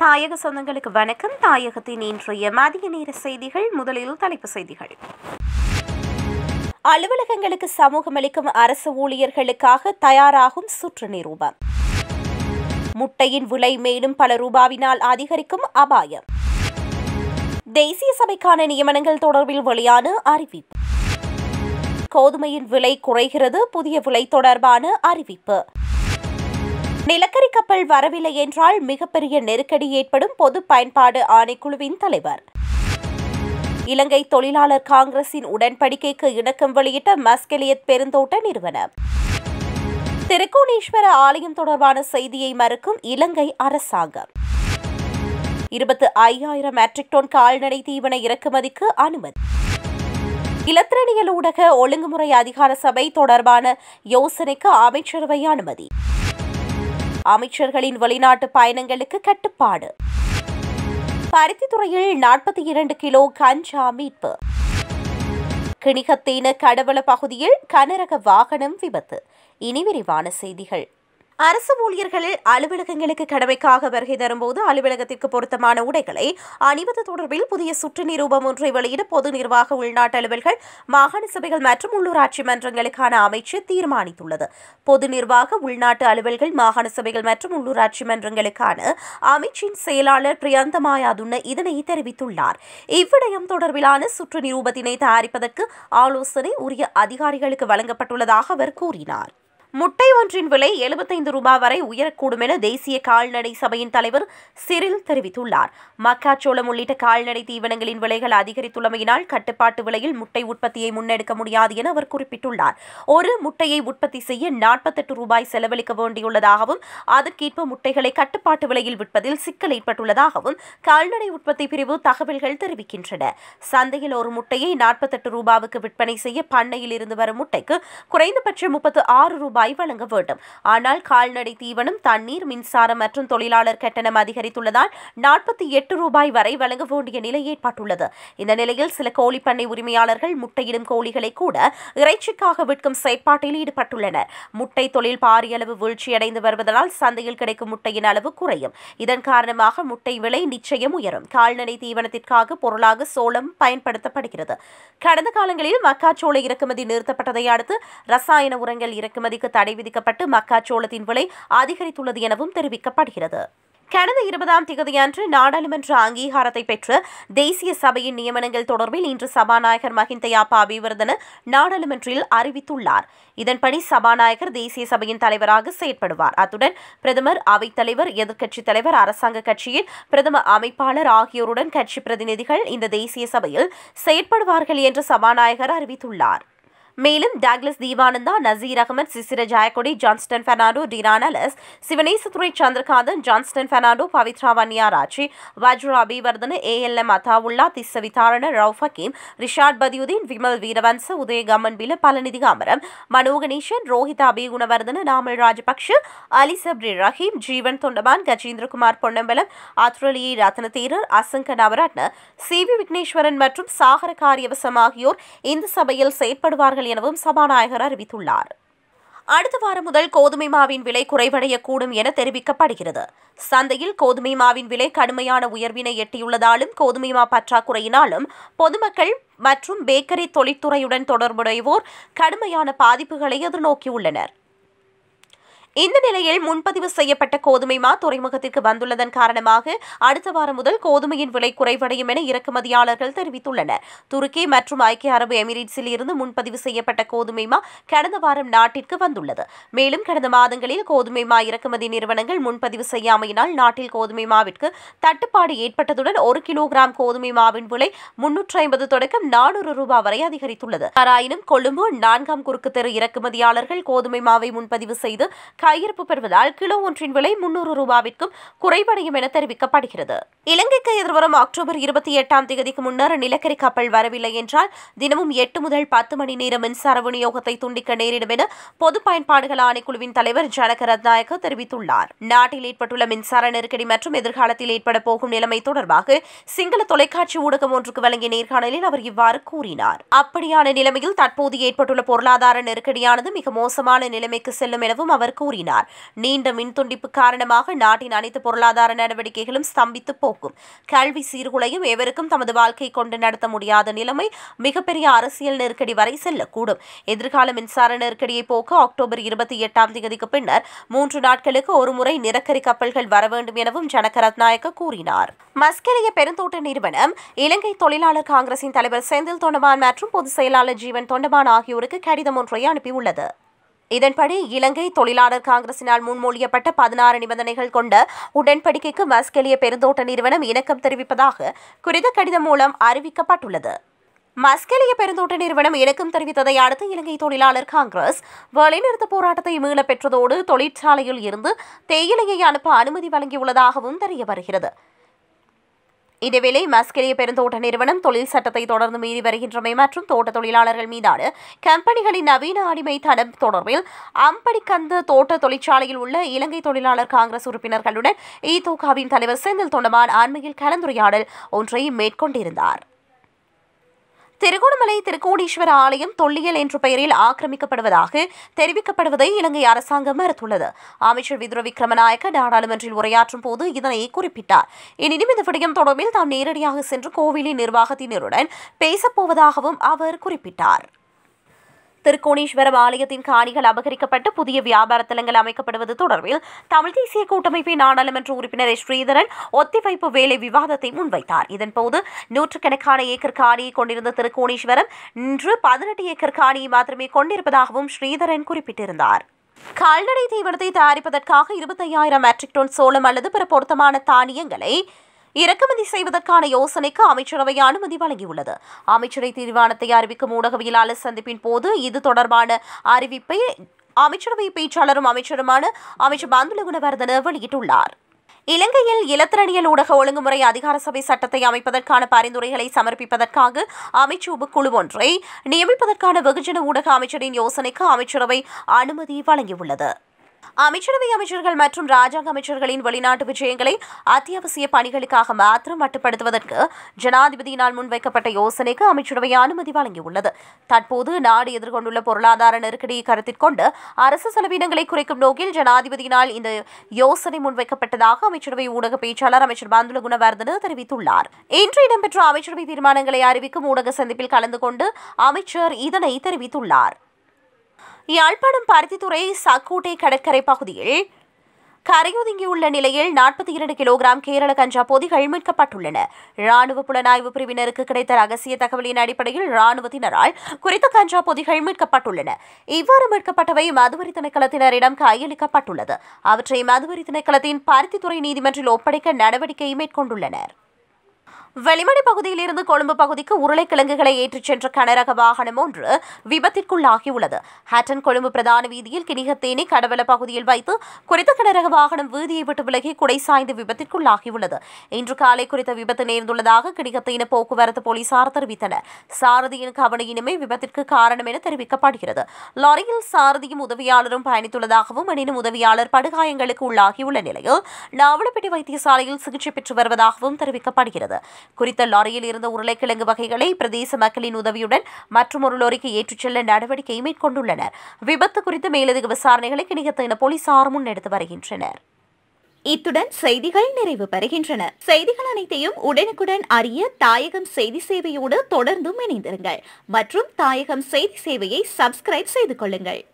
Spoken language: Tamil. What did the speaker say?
தாயக சொந்தங்களுக்கு வணக்கம் தாயகத்தின் இன்றைய மதிய நேர செய்திகள் முதலில் தலைப்புச் செய்திகள் அலுவலகங்களுக்கு சமூகமளிக்கும் அரசு ஊழியர்களுக்காக தயாராகும் சுற்று நிரூபம் முட்டையின் விலை மேலும் பல ரூபாவினால் அதிகரிக்கும் அபாயம் தேசிய சபைக்கான நியமனங்கள் தொடர்பில் வெளியான அறிவிப்பு கோதுமையின் விலை குறைகிறது புதிய விலை தொடர்பான அறிவிப்பு நிலக்கரி கப்பல் வரவில்லை என்றால் மிகப்பெரிய நெருக்கடி ஏற்படும் பொது பயன்பாடு ஆணைக்குழுவின் தலைவர் இலங்கை தொழிலாளர் காங்கிரசின் உடன்படிக்கைக்கு இணக்கம் வெளியிட்ட மஸ்கெலியத் பெருந்தோட்ட நிறுவனம் திருக்கோணேஸ்வர ஆலயம் தொடர்பான செய்தியை மறுக்கும் இலங்கை அரசாங்கம் இருபத்து ஐயாயிரம் மெட்ரிக் டன் கால்நடை தீவன இறக்குமதிக்கு அனுமதி இலத்திரனியல் ஊடக ஒழுங்குமுறை அதிகார சபை தொடர்பான யோசனைக்கு அமைச்சரவை அனுமதி அமைச்சர்களின் வெளிநாட்டு பயணங்களுக்கு கட்டுப்பாடு பருத்தித்துறையில் நாற்பத்தி இரண்டு கிலோ கஞ்சா மீட்பு கிணிகத்தேன கடவள பகுதியில் கனரக வாகனம் விபத்து இனி விரிவான செய்திகள் அரசு ஊழியர்கள் அலுவலகங்களுக்கு கடமைக்காக வருகை தரும்போது அலுவலகத்திற்கு பொருத்தமான உடைகளை அணிவது தொடர்பில் புதிய சுற்று நிரூபம் ஒன்றை வெளியிட பொது நிர்வாக உள்நாட்டு அலுவல்கள் மாகாண சபைகள் மற்றும் உள்ளூராட்சி மன்றங்களுக்கான அமைச்சு தீர்மானித்துள்ளது பொது நிர்வாக உள்நாட்டு அலுவல்கள் மாகாண சபைகள் மற்றும் உள்ளூராட்சி மன்றங்களுக்கான அமைச்சின் செயலாளர் பிரியந்த மாயாதுன்ன இதனை தெரிவித்துள்ளார் இவ்விடயம் தொடர்பிலான சுற்று நிரூபத்தினை தயாரிப்பதற்கு ஆலோசனை உரிய அதிகாரிகளுக்கு வழங்கப்பட்டுள்ளதாக அவர் கூறினார் முட்டை ஒன்றின் விலை எழுபத்தைந்து ரூபாய் வரை உயரக்கூடும் என தேசிய கால்நடை சபையின் தலைவர் சிறில் தெரிவித்துள்ளார் மக்காச்சோளம் உள்ளிட்ட கால்நடை தீவனங்களின் விலைகள் அதிகரித்துள்ளமையினால் கட்டுப்பாட்டு விலையில் முட்டை உற்பத்தியை முன்னெடுக்க முடியாது என அவர் குறிப்பிட்டுள்ளார் ஒரு முட்டையை உற்பத்தி செய்ய நாற்பத்தெட்டு ரூபாய் செலவழிக்க வேண்டியுள்ளதாகவும் அதற்கேற்ப முட்டைகளை கட்டுப்பாட்டு விலையில் விற்பதில் சிக்கல் ஏற்பட்டுள்ளதாகவும் கால்நடை உற்பத்தி பிரிவு தகவல்கள் தெரிவிக்கின்றன சந்தையில் ஒரு முட்டையை நாற்பத்தெட்டு ரூபாவுக்கு விற்பனை செய்ய பண்ணையில் இருந்து வரும் முட்டைக்கு குறைந்தபட்சம் முப்பத்து ஆறு ரூபாய் ரூபாய் வழங்க வேண்டும் ஆனால் கால்நடை தீவனம் தண்ணீர் மின்சாரம் மற்றும் தொழிலாளர் கட்டணம் அதிகரித்துள்ளதால் நாற்பத்தி எட்டு ரூபாய் வரை வழங்க வேண்டிய நிலை ஏற்பட்டுள்ளது இந்த நிலையில் சில கோழி பண்ணை உரிமையாளர்கள் முட்டையிடும் கோழிகளை கூட இறைச்சிக்காக விற்கும் செயற்பாட்டில் ஈடுபட்டுள்ளனர் முட்டை தொழில் பாரியளவு வீழ்ச்சியடைந்து வருவதனால் சந்தையில் கிடைக்கும் முட்டையின் அளவு குறையும் இதன் காரணமாக முட்டை விலை நிச்சயம் உயரும் கால்நடை தீவனத்திற்காக பொருளாக சோளம் பயன்படுத்தப்படுகிறது கடந்த காலங்களில் மக்காச்சோள இறக்குமதி நிறுத்தப்பட்டதை அடுத்து ரசாயன உரங்கள் இறக்குமதிக்கு தடை விதிக்கப்பட்டு மக்காச்சோளத்தின் விலை அதிகரித்துள்ளது எனவும் தெரிவிக்கப்படுகிறது கடந்த இருபதாம் தேதியன்று நாடாளுமன்ற அங்கீகாரத்தை பெற்ற தேசிய சபையின் நியமனங்கள் தொடர்பில் இன்று சபாநாயகர் மஹிந்தயாப்பா அபிவர்தன நாடாளுமன்றில் அறிவித்துள்ளார் இதன்படி சபாநாயகர் தேசிய சபையின் தலைவராக செயற்படுவார் அத்துடன் பிரதமர் அவைத்தலைவர் எதிர்க்கட்சித் தலைவர் அரசாங்க கட்சியின் பிரதம அமைப்பாளர் ஆகியோருடன் கட்சி பிரதிநிதிகள் இந்த தேசிய சபையில் செயற்படுவார்கள் என்று சபாநாயகர் அறிவித்துள்ளார் மேலும் Douglas Devananda Naseer Ahamed Sisira Jayakody Johnston Fernando Tiran Alles Sivanesathurai Chandrakanthan Johnston Fernando Pavithra Wanniarachchi Vajira Abeywardena A L M Athaullah Tissa Vitharana Rauff Hakeem Rishad Bathiudeen Wimal Weerawansa Udaya Gammanpila Palani Digambaram Mano Ganesan Rohitha Abeygunawardena Namal Rajapaksa Ali Sabry Rahim Jeevan Thondaman Gajendrakumar Ponnambalam Athuraliye Rathanathero Asanka Navaratne C V Wigneswaran மற்றும் சாகர காரியவசம் ஆகியோர் இந்த சபையில் செயற்படுவார்கள் செய்வார்கள் எனவும் சபாநாயகர் அறிவித்துள்ளார் அடுத்த வாரம் முதல் கோதுமை மாவின் விலை குறைவடையக்கூடும் என தெரிவிக்கப்படுகிறது சந்தையில் கோதுமை மாவின் விலை கடுமையான உயர்வினை எட்டியுள்ளதாலும் கோதுமை மா பற்றாக்குறையினாலும் பொதுமக்கள் மற்றும் பேக்கரி தொழிற்துறையுடன் தொடர்புடையோர் கடுமையான பாதிப்புகளை எதிர்நோக்கியுள்ளனர் இந்த நிலையில் முன்பதிவு செய்யப்பட்ட கோதுமை மா துறைமுகத்திற்கு வந்துள்ளதன் காரணமாக அடுத்த வாரம் முதல் கோதுமையின் விலை குறைவடையும் என இறக்குமதியாளர்கள் தெரிவித்துள்ளனர் துருக்கி மற்றும் ஐக்கிய அரபு எமிரேட்ஸில் இருந்து முன்பதிவு செய்யப்பட்ட கோதுமை மா கடந்த வாரம் நாட்டிற்கு வந்துள்ளது மேலும் கடந்த மாதங்களில் கோதுமை மா இறக்குமதி நிறுவனங்கள் முன்பதிவு செய்யாமையினால் நாட்டில் கோதுமை மாவிற்கு தட்டுப்பாடு ஏற்பட்டதுடன் ஒரு கிலோகிராம் கோதுமை மாவின் விலை முன்னூற்றி ஐம்பது தொடக்கம் நானூறு ரூபாய் வரை அதிகரித்துள்ளது ஆராயினும் கொழும்பு நான்காம் குறுக்கு தெரு இறக்குமதியாளர்கள் கோதுமை மாவை முன்பதிவு செய்து கையிருப்பு பெறுவதால் கிலோ ஒன்றின் விலை முன்னூறு ரூபாவிற்கும் குறைவடையும் என தெரிவிக்கப்படுகிறது இலங்கைக்கு எதிர்வரும் அக்டோபர் இருபத்தி எட்டாம் தேதிக்கு முன்னர் நிலக்கரி கப்பல் வரவில்லை என்றால் தினமும் எட்டு முதல் பத்து மணி நேர மின்சார விநியோகத்தை துண்டிக்க நேரிடும் என பொது பயன்பாடுகள் ஆணைக்குழுவின் தலைவர் ஜனக ரத்நாயக்க தெரிவித்துள்ளார் நாட்டில் ஏற்பட்டுள்ள மின்சார நெருக்கடி மற்றும் எதிர்காலத்தில் ஏற்பட போகும் நிலைமை தொடர்பாக சிங்கள தொலைக்காட்சி ஊடகம் ஒன்றுக்கு வழங்கிய நேர்காணலில் அவர் இவ்வாறு கூறினார் அப்படியான நிலைமையில் தற்போது ஏற்பட்டுள்ள பொருளாதார நெருக்கடியானது மிக மோசமான நிலைமைக்கு செல்லும் எனவும் அவர் கூறினார் கூறினார் நீண்ட மின் துண்டிப்பு காரணமாக நாட்டின் அனைத்து பொருளாதார நடவடிக்கைகளும் ஸ்தம்பித்து போகும் கல்வி சீர்குலையும் எவருக்கும் தமது வாழ்க்கை கொண்டு நடத்த முடியாத நிலைமை மிகப்பெரிய அரசியல் நெருக்கடி வரை செல்லக்கூடும் எதிர்கால மின்சார நெருக்கடியை போக்க அக்டோபர் இருபத்தி எட்டாம் தேதிக்கு பின்னர் மூன்று நாட்களுக்கு ஒருமுறை நிலக்கரி கப்பல்கள் வர வேண்டும் எனவும் ஜனக ரத்நாயக்க கூறினார் மஸ்கெலிய பெருந்தோட்ட நிறுவனம் இலங்கை தொழிலாளர் காங்கிரசின் தலைவர் செந்தில் தொண்டமான் மற்றும் பொதுச் செயலாளர் ஜீவன் தொண்டமான் ஆகியோருக்கு கடிதம் ஒன்றை அனுப்பியுள்ளது இதன்படி இலங்கை தொழிலாளர் காங்கிரசினால் முன்மொழியப்பட்ட பதினாறு நிபந்தனைகள் கொண்ட உடன்படிக்கைக்கு மஸ்கெலிய பெருந்தோட்ட நிறுவனம் இணக்கம் தெரிவிப்பதாக குறித்த கடிதம் மூலம் அறிவிக்கப்பட்டுள்ளது மஸ்கெலிய பெருந்தோட்ட நிறுவனம் இணக்கம் தெரிவித்ததை அடுத்து இலங்கை தொழிலாளர் காங்கிரஸ் வேலைநிறுத்த போராட்டத்தை மீளப் பெற்றதோடு தொழிற்சாலையில் இருந்து தேயிலையை அனுப்ப அனுமதி வழங்கியுள்ளதாகவும் தெரிய வருகிறது இதேவேளை மஸ்கெலிய பெருந்தோட்ட நிறுவனம் தொழில் சட்டத்தை தொடர்ந்து மீறி வருகின்றமை மற்றும் தோட்ட தொழிலாளர்கள் மீதான கம்பெனிகளின் நவீன அடிமைத்தனம் தொடர்பில் அம்படிக்கந்த தோட்ட தொழிற்சாலையில் உள்ள இலங்கை தொழிலாளர் காங்கிரஸ் உறுப்பினர்களுடன் ஈதோகாவின் தலைவர் செந்தில் தொண்டமான் அண்மையில் கலந்துரையாடல் ஒன்றை மேற்கொண்டிருந்தார் திருகோணமலை திருக்கோணேஸ்வர ஆலயம் தொல்லியல் என்ற பெயரில் ஆக்கிரமிக்கப்படுவதாக தெரிவிக்கப்படுவதை இலங்கை அரசாங்கம் மறுத்துள்ளது அமைச்சர் விதுர விக்ரமநாயக்க நாடாளுமன்றில் உரையாற்றும் போது இதனை குறிப்பிட்டார் எனினும் இந்த விடயம் தொடர்பில் தாம் நேரடியாக சென்று கோவிலின் நிர்வாகத்தினருடன் பேசப்போவதாகவும் அவர் குறிப்பிட்டார் திருக்கோணேஸ்வரம் ஆலயத்தின் காணிகள் அபகரிக்கப்பட்டு புதிய வியாபார தலங்கள் அமைக்கப்படுவது தொடர்பில் தமிழ் தேசிய கூட்டமைப்பின் நாடாளுமன்ற உறுப்பினர் ஸ்ரீதரன் ஒத்திவைப்பு வேலை விவாதத்தை முன்வைத்தார் இதன்போது நூற்றுக்கணக்கான ஏக்கர் காணியை கொண்டிருந்த திருக்கோணேஸ்வரம் இன்று பதினெட்டு ஏக்கர் காணியை மாத்திரமே கொண்டிருப்பதாகவும் ஸ்ரீதரன் குறிப்பிட்டிருந்தார் கால்நடை தீவனத்தை தயாரிப்பதற்காக இருபத்தையாயிரம் மெட்ரிக் டன் சோளம் அல்லது பிற பொருத்தமான தானியங்களை இறக்குமதி செய்வதற்கான யோசனைக்கு அமைச்சரவை அனுமதி வழங்கியுள்ளது அமைச்சரை தீர்மானத்தை அறிவிக்கும் ஊடகவியலாளர் சந்திப்பின் போது இது தொடர்பான அறிவிப்பை அமைச்சரவை பேச்சாளரும் அமைச்சருமான அமைச்சர் பந்துல குணவர்தன வெளியிட்டுள்ளார் இலங்கையில் இலத்திரனியல் ஊடக ஒழுங்குமுறை அதிகார சபை சட்டத்தை அமைப்பதற்கான பரிந்துரைகளை சமர்ப்பிப்பதற்காக அமைச்சு குழு ஒன்றை நியமிப்பதற்கான வெகுஜன ஊடக அமைச்சரின் யோசனைக்கு அமைச்சரவை அனுமதி வழங்கியுள்ளது அமைச்சரவை அமைச்சர்கள் மற்றும் ராஜாங்க அமைச்சர்களின் வெளிநாட்டு விஜயங்களை அத்தியாவசிய பணிகளுக்காக மாத்திரம் மட்டுப்படுத்துவதற்கு ஜனாதிபதியினால் முன்வைக்கப்பட்ட யோசனைக்கு அமைச்சரவை அனுமதி வழங்கியுள்ளது தற்போது நாடு எதிர்கொண்டுள்ள பொருளாதார நெருக்கடியை கருத்தில் கொண்டு அரசு செலவினங்களை குறைக்கும் நோக்கில் ஜனாதிபதியினால் இந்த யோசனை முன்வைக்கப்பட்டதாக அமைச்சரவை ஊடக பேச்சாளர் அமைச்சர் பந்துல குணவர்தன தெரிவித்துள்ளார் இன்று இடம்பெற்ற அமைச்சரவை தீர்மானங்களை அறிவிக்கும் ஊடக சந்திப்பில் கலந்து கொண்டு அமைச்சர் இதனை தெரிவித்துள்ளார் யாழ்ப்பாணம் பருத்தித்துறை சக்கூட்டை கடற்கரை பகுதியில் கரையொதுங்கியுள்ள நிலையில் நாற்பத்தி இரண்டு கிலோகிராம் கேரள கஞ்சா பொதிகள் மீட்கப்பட்டுள்ளன ராணுவ புலனாய்வு பிரிவினருக்கு கிடைத்த ரகசிய தகவலின் அடிப்படையில் ராணுவத்தினரால் குறித்த கஞ்சா பொதிகள் மீட்கப்பட்டுள்ளன இவ்வாறு மீட்கப்பட்டவை மதுவரி திணைக்களத்தினரிடம் கையளிக்கப்பட்டுள்ளது அவற்றை மதுவரி திணைக்களத்தின் பருத்தித்துறை நீதிமன்றில் ஒப்படைக்க நடவடிக்கை மேற்கொண்டுள்ளனர் வெளிமடை பகுதியில் இருந்து கொழும்பு பகுதிக்கு உருளைக்கிழங்குகளை ஏற்றிச் சென்ற கனரக வாகனம் ஒன்று விபத்திற்குள்ளாகியுள்ளது ஹாட்டன் கொழும்பு பிரதான வீதியில் கிணிகத்தேனி கடவல பகுதியில் வைத்து குறித்த கனரக வாகனம் வீதியை விட்டு விலகி குடை சாய்ந்து விபத்திற்குள்ளாகியுள்ளது இன்று காலை குறித்த விபத்து நேர்ந்துள்ளதாக கிணிகத்தேன போக்குவரத்து போலீசார் தெரிவித்தனர் சாரதியின் கவனையினுமே விபத்திற்கு காரணம் என தெரிவிக்கப்படுகிறது லாரியில் சாரதியும் உதவியாளரும் பயணித்துள்ளதாகவும் எனினும் உதவியாளர் படுகாயங்களுக்கு உள்ளாகியுள்ள நிலையில் நாவலப்பட்டி வைத்தியசாலையில் சிகிச்சை பெற்று வருவதாகவும் தெரிவிக்கப்படுகிறது குறித்த லாரியில் இருந்த உருளைக்கிழங்கு வகைகளை பிரதேச மக்களின் உதவியுடன் மற்றும் ஒரு லாரிக்கு ஏற்றிச் செல்ல நடவடிக்கை மேற்கொண்டுள்ளனர் விபத்து குறித்து மேலதிக விசாரணைகளை கிணிகத்தின போலீசார் முன்னெடுத்து வருகின்றனர் இத்துடன் செய்திகள் நிறைவு பெறுகின்றன செய்திகள் அனைத்தையும் உடனுக்குடன் அறிய தாயகம் செய்தி சேவையோடு தொடர்ந்தும் இணைந்திருங்கள் மற்றும் தாயகம் செய்தி சேவையை சப்ஸ்கிரைப் செய்து கொள்ளுங்கள்